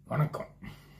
வணக்கம்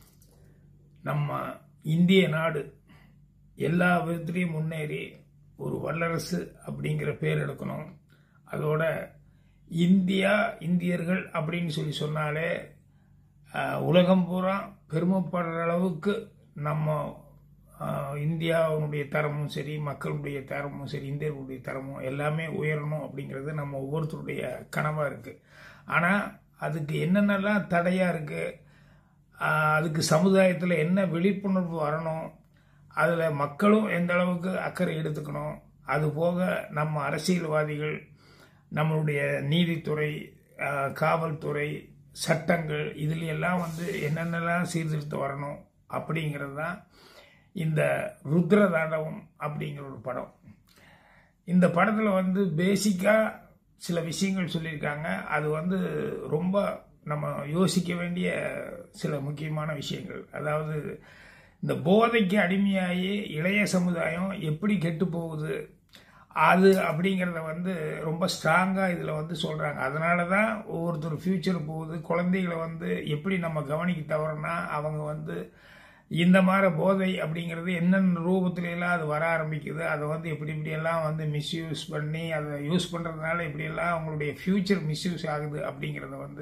நம்ம இந்திய நாடு எல்லா விதத்துலேயும் முன்னேறி ஒரு வல்லரசு அப்படிங்கிற பேர் எடுக்கணும் அதோட இந்தியா இந்தியர்கள் அப்படின்னு சொல்லி சொன்னாலே ஆஹ், உலகம் பூரா பெருமைப்படுற அளவுக்கு நம்ம ஆஹ், இந்தியாவுடைய தரமும் சரி மக்களுடைய தரமும் சரி இந்தியர்களுடைய தரமும் எல்லாமே உயரணும் அப்படிங்கிறது நம்ம ஒவ்வொருத்தருடைய கனவாக இருக்குது ஆனால் அதுக்கு என்னென்னலாம் தடையாக இருக்குது அதுக்கு சமுதாயத்தில் என்ன விழிப்புணர்வு வரணும் அதில் மக்களும் எந்த அளவுக்கு அக்கறை எடுத்துக்கணும் அது போக நம்ம அரசியல்வாதிகள் நம்மளுடைய நீதித்துறை ஆஹ், காவல்துறை சட்டங்கள் இதுல எல்லாம் வந்து என்னென்னலாம் சீர்திருத்தம் வரணும் அப்படிங்கிறது தான் இந்த ருத்ர தாண்டவம் அப்படிங்கிற ஒரு படம் இந்த படத்தில் வந்து பேசிக்காக சில விஷயங்கள் சொல்லியிருக்காங்க அது வந்து ரொம்ப நம்ம யோசிக்க வேண்டிய சில முக்கியமான விஷயங்கள் அதாவது இந்த போதைக்கு அடிமையாகி இளைய சமுதாயம் எப்படி கெட்டு போகுது அது அப்படிங்கிறத வந்து ரொம்ப ஸ்ட்ராங்காக இதில் வந்து சொல்கிறாங்க அதனால தான் ஒவ்வொருத்தர் ஃப்யூச்சர் போகுது குழந்தைகளை வந்து எப்படி நம்ம கவனிக்க தவறுனா அவங்க வந்து இந்த மாதிரி போதை அப்படிங்கிறது என்னென்ன ரூபத்துல எல்லாம் அது வர ஆரம்பிக்குது அதை வந்து எப்படி இப்படியெல்லாம் வந்து மிஸ்யூஸ் பண்ணி அதை யூஸ் பண்ணுறதுனால இப்படியெல்லாம் அவங்களுடைய ஃப்யூச்சர் மிஸ்யூஸ் ஆகுது அப்படிங்கிறத வந்து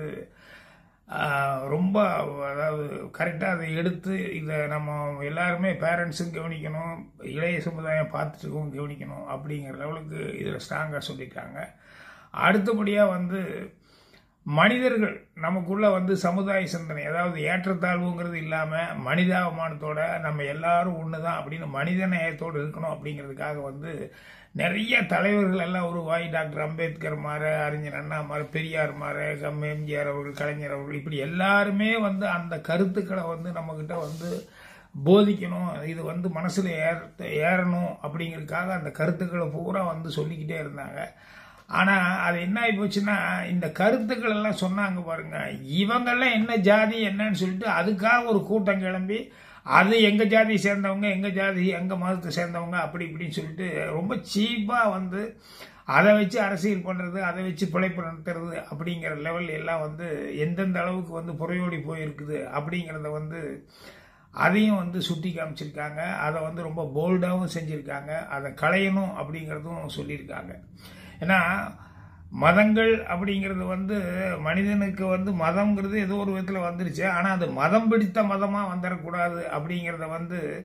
ஆஹ், ரொம்ப அதாவது கரெக்டாக அதை எடுத்து இதை நம்ம எல்லாருமே பேரண்ட்ஸும் கவனிக்கணும் இளைய சமுதாயம் பார்த்துட்டுக்கும் கவனிக்கணும் அப்படிங்கிற லெவலுக்கு இதில் ஸ்ட்ராங்காக சொல்லியிருக்காங்க அடுத்தபடியாக வந்து மனிதர்கள் நமக்குள்ள வந்து சமுதாய சிந்தனை அதாவது ஏற்றத்தாழ்வுங்கிறது இல்லாமல் மனிதாபிமானத்தோட நம்ம எல்லாரும் ஒன்று தான் அப்படின்னு மனித நேயத்தோடு இருக்கணும் அப்படிங்கிறதுக்காக வந்து நிறைய தலைவர்கள் எல்லாம் உருவாகி டாக்டர் அம்பேத்கர் மாற அறிஞர் அண்ணா மாற பெரியார் மாற கம் எம்ஜிஆர் அவர்கள் கலைஞர் அவர்கள் இப்படி எல்லாருமே வந்து அந்த கருத்துக்களை வந்து நம்மக்கிட்ட வந்து போதிக்கணும் இது வந்து மனசில் ஏற ஏறணும் அப்படிங்கிறதுக்காக அந்த கருத்துக்களை பூரா வந்து சொல்லிக்கிட்டே இருந்தாங்க ஆனால் அது என்ன ஆகி போச்சுன்னா இந்த கருத்துக்கள் எல்லாம் சொன்னாங்க பாருங்க இவங்கெல்லாம் என்ன ஜாதி என்னன்னு சொல்லிட்டு அதுக்காக ஒரு கூட்டம் கிளம்பி அது எங்கள் ஜாதியை சேர்ந்தவங்க எங்கள் ஜாதி எங்கள் மதத்தை சேர்ந்தவங்க அப்படி இப்படின்னு சொல்லிட்டு ரொம்ப சீப்பாக வந்து அதை வச்சு அரசியல் பண்ணுறது அதை வச்சு பிழைப்பு நடத்துறது அப்படிங்கிற லெவல் எல்லாம் வந்து எந்தெந்த அளவுக்கு வந்து புறையோடி போயிருக்குது அப்படிங்கிறத வந்து அதையும் வந்து சுட்டி காமிச்சிருக்காங்க அதை வந்து ரொம்ப போல்டாகவும் செஞ்சுருக்காங்க அதை களையணும் அப்படிங்கிறதும் சொல்லியிருக்காங்க ஏன்னா மதங்கள் அப்படிங்கிறது வந்து மனிதனுக்கு வந்து மதம்ங்கிறது ஏதோ ஒரு விதத்தில் வந்துருச்சு ஆனால் அது மதம் பிடித்த மதமாக வந்துடக்கூடாது அப்படிங்கிறத வந்து